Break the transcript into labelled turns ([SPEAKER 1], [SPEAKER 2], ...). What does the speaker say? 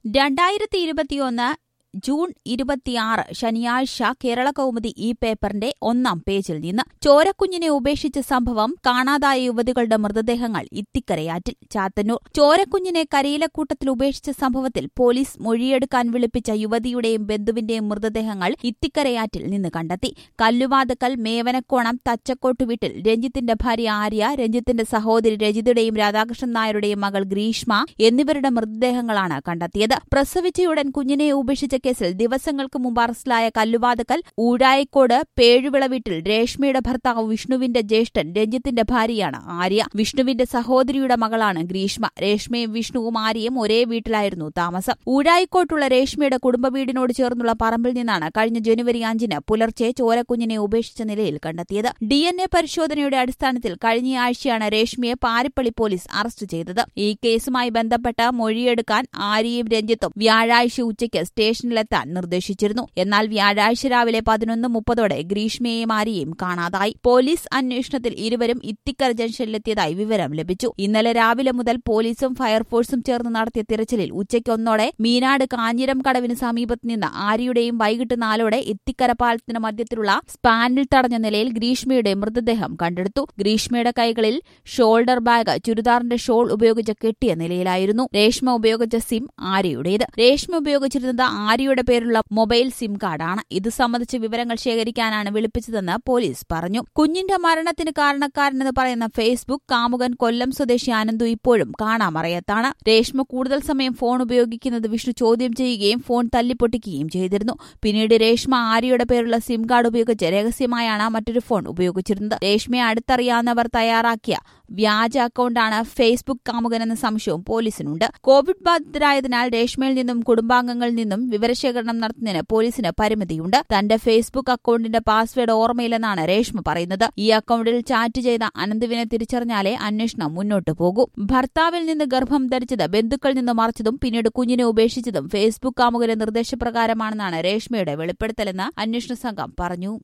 [SPEAKER 1] രണ്ടായിരത്തി ഇരുപത്തിയൊന്ന് ജൂൺ ഇരുപത്തിയാറ് ശനിയാഴ്ച കേരള കൗമുദി ഈ പേപ്പറിന്റെ ഒന്നാം പേജിൽ നിന്ന് ചോരക്കുഞ്ഞിനെ ഉപേക്ഷിച്ച സംഭവം കാണാതായ യുവതികളുടെ മൃതദേഹങ്ങൾ ഇത്തിക്കരയാറ്റിൽ ചാത്തന്നൂർ ചോരക്കുഞ്ഞിനെ കരയിലക്കൂട്ടത്തിൽ ഉപേക്ഷിച്ച സംഭവത്തിൽ പോലീസ് മൊഴിയെടുക്കാൻ വിളിപ്പിച്ച യുവതിയുടെയും ബന്ധുവിന്റെയും മൃതദേഹങ്ങൾ ഇത്തിക്കരയാറ്റിൽ നിന്ന് കണ്ടെത്തി കല്ലുവാതക്കൽ മേവനക്കോണം തച്ചക്കോട്ട് വീട്ടിൽ രഞ്ജിത്തിന്റെ ഭാര്യ ആര്യ രഞ്ജിത്തിന്റെ സഹോദരി രജിതയുടെയും രാധാകൃഷ്ണൻ നായരുടെയും മകൾ ഗ്രീഷ്മ എന്നിവരുടെ മൃതദേഹങ്ങളാണ് കണ്ടെത്തിയത് പ്രസവിച്ചയുടൻ കുഞ്ഞിനെ ഉപേക്ഷിച്ച കേസിൽ ദിവസങ്ങൾക്ക് മുമ്പ് അറസ്റ്റിലായ കല്ലുവാതക്കൽ ഊഴായിക്കോട് പേഴുവിള വീട്ടിൽ രേഷ്മയുടെ ഭർത്താവ് വിഷ്ണുവിന്റെ ജ്യേഷ്ഠൻ രഞ്ജിത്തിന്റെ ഭാര്യയാണ് ആര്യ വിഷ്ണുവിന്റെ സഹോദരിയുടെ മകളാണ് ഗ്രീഷ്മ രേഷ്മയും വിഷ്ണുവും ആര്യയും ഒരേ വീട്ടിലായിരുന്നു താമസം ഊഴായിക്കോട്ടുള്ള രേഷ്മയുടെ കുടുംബ വീടിനോട് ചേർന്നുള്ള പറമ്പിൽ നിന്നാണ് കഴിഞ്ഞ ജനുവരി അഞ്ചിന് പുലർച്ചെ ചോരക്കുഞ്ഞിനെ ഉപേക്ഷിച്ച നിലയിൽ കണ്ടെത്തിയത് ഡി എൻ എ പരിശോധനയുടെ അടിസ്ഥാനത്തിൽ കഴിഞ്ഞയാഴ്ചയാണ് രേഷ്മയെ പാരിപ്പള്ളി പോലീസ് അറസ്റ്റ് ചെയ്തത് ഈ കേസുമായി ബന്ധപ്പെട്ട മൊഴിയെടുക്കാൻ ആര്യയും രഞ്ജിത്തും വ്യാഴാഴ്ച ഉച്ചയ്ക്ക് സ്റ്റേഷനിലെത്താൻ നിർദ്ദേശിച്ചിരുന്നു എന്നാൽ വ്യാഴാഴ്ച രാവിലെ പതിനൊന്ന് മുപ്പതോടെ ഗ്രീഷ്മയെയും ആര്യയും കാണാതായി പോലീസ് അന്വേഷണത്തിൽ ഇരുവരും ഇത്തിക്കര ജംഗ്ഷനിലെത്തിയതായി വിവരം ലഭിച്ചു ഇന്നലെ രാവിലെ മുതൽ പോലീസും ഫയർഫോഴ്സും ചേർന്ന് നടത്തിയ തിരച്ചിലിൽ ഉച്ചയ്ക്ക് ഒന്നോടെ മീനാട് കാഞ്ഞിരം കടവിന് സമീപത്ത് നിന്ന് ആര്യയുടെയും വൈകിട്ട് നാലോടെ ഇത്തിക്കര പാലത്തിന് മധ്യത്തിലുള്ള സ്പാനിൽ തടഞ്ഞ നിലയിൽ ഗ്രീഷ്മയുടെ മൃതദേഹം കണ്ടെടുത്തു ഗ്രീഷ്മയുടെ കൈകളിൽ ഷോൾഡർ ബാഗ് ചുരിദാറിന്റെ ഷോൾ ഉപയോഗിച്ച് കെട്ടിയ നിലയിലായിരുന്നു രേഷ്മ ഉപയോഗിച്ച സിം ആര്യയുടേത് രേഷ്മ ഉപയോഗിച്ചിരുന്നത് ആര്യയുടെ പേരുള്ള മൊബൈൽ സിം കാർഡാണ് ഇത് സംബന്ധിച്ച് വിവരങ്ങൾ ശേഖരിക്കാനാണ് വിളിപ്പിച്ചതെന്ന് പോലീസ് പറഞ്ഞു കുഞ്ഞിന്റെ മരണത്തിന് കാരണക്കാരനെന്ന് പറയുന്ന ഫേസ്ബുക്ക് കാമുകൻ കൊല്ലം സ്വദേശി ആനന്ദു ഇപ്പോഴും കാണാമറയത്താണ് രേഷ്മ കൂടുതൽ സമയം ഫോൺ ഉപയോഗിക്കുന്നത് വിഷ്ണു ചോദ്യം ചെയ്യുകയും ഫോൺ തല്ലിപ്പൊട്ടിക്കുകയും ചെയ്തിരുന്നു പിന്നീട് രേഷ്മ ആര്യയുടെ പേരുള്ള സിം കാർഡ് ഉപയോഗിച്ച് രഹസ്യമായാണ് മറ്റൊരു ഫോൺ ഉപയോഗിച്ചിരുന്നത് രേഷ്മയെ അടുത്തറിയാവുന്നവർ തയ്യാറാക്കിയ വ്യാജ അക്കൌണ്ടാണ് ഫേസ്ബുക്ക് കാമുകനെന്ന സംശയവും പോലീസിനുണ്ട് കോവിഡ് ബാധിതരായതിനാൽ രേഷ്മയിൽ നിന്നും കുടുംബാംഗങ്ങളിൽ നിന്നും വിവരശേഖരണം നടത്തുന്നതിന് പോലീസിന് പരിമിതിയുണ്ട് തന്റെ ഫേസ്ബുക്ക് അക്കൌണ്ടിന്റെ പാസ്വേഡ് ഓർമ്മയില്ലെന്നാണ് രേഷ്മ പറയുന്നത് ഈ അക്കൌണ്ടിൽ ചാറ്റ് ചെയ്ത അനന്തുവിനെ തിരിച്ചറിഞ്ഞാലേ അന്വേഷണം മുന്നോട്ടു പോകൂ ഭർത്താവിൽ നിന്ന് ഗർഭം ധരിച്ചത് ബന്ധുക്കളിൽ നിന്ന് മറിച്ചതും പിന്നീട് കുഞ്ഞിനെ ഉപേക്ഷിച്ചതും ഫേസ്ബുക്ക് കാമുകന്റെ നിർദ്ദേശപ്രകാരമാണെന്നാണ് രേഷ്മയുടെ വെളിപ്പെടുത്തലെന്ന് അന്വേഷണ സംഘം പറഞ്ഞു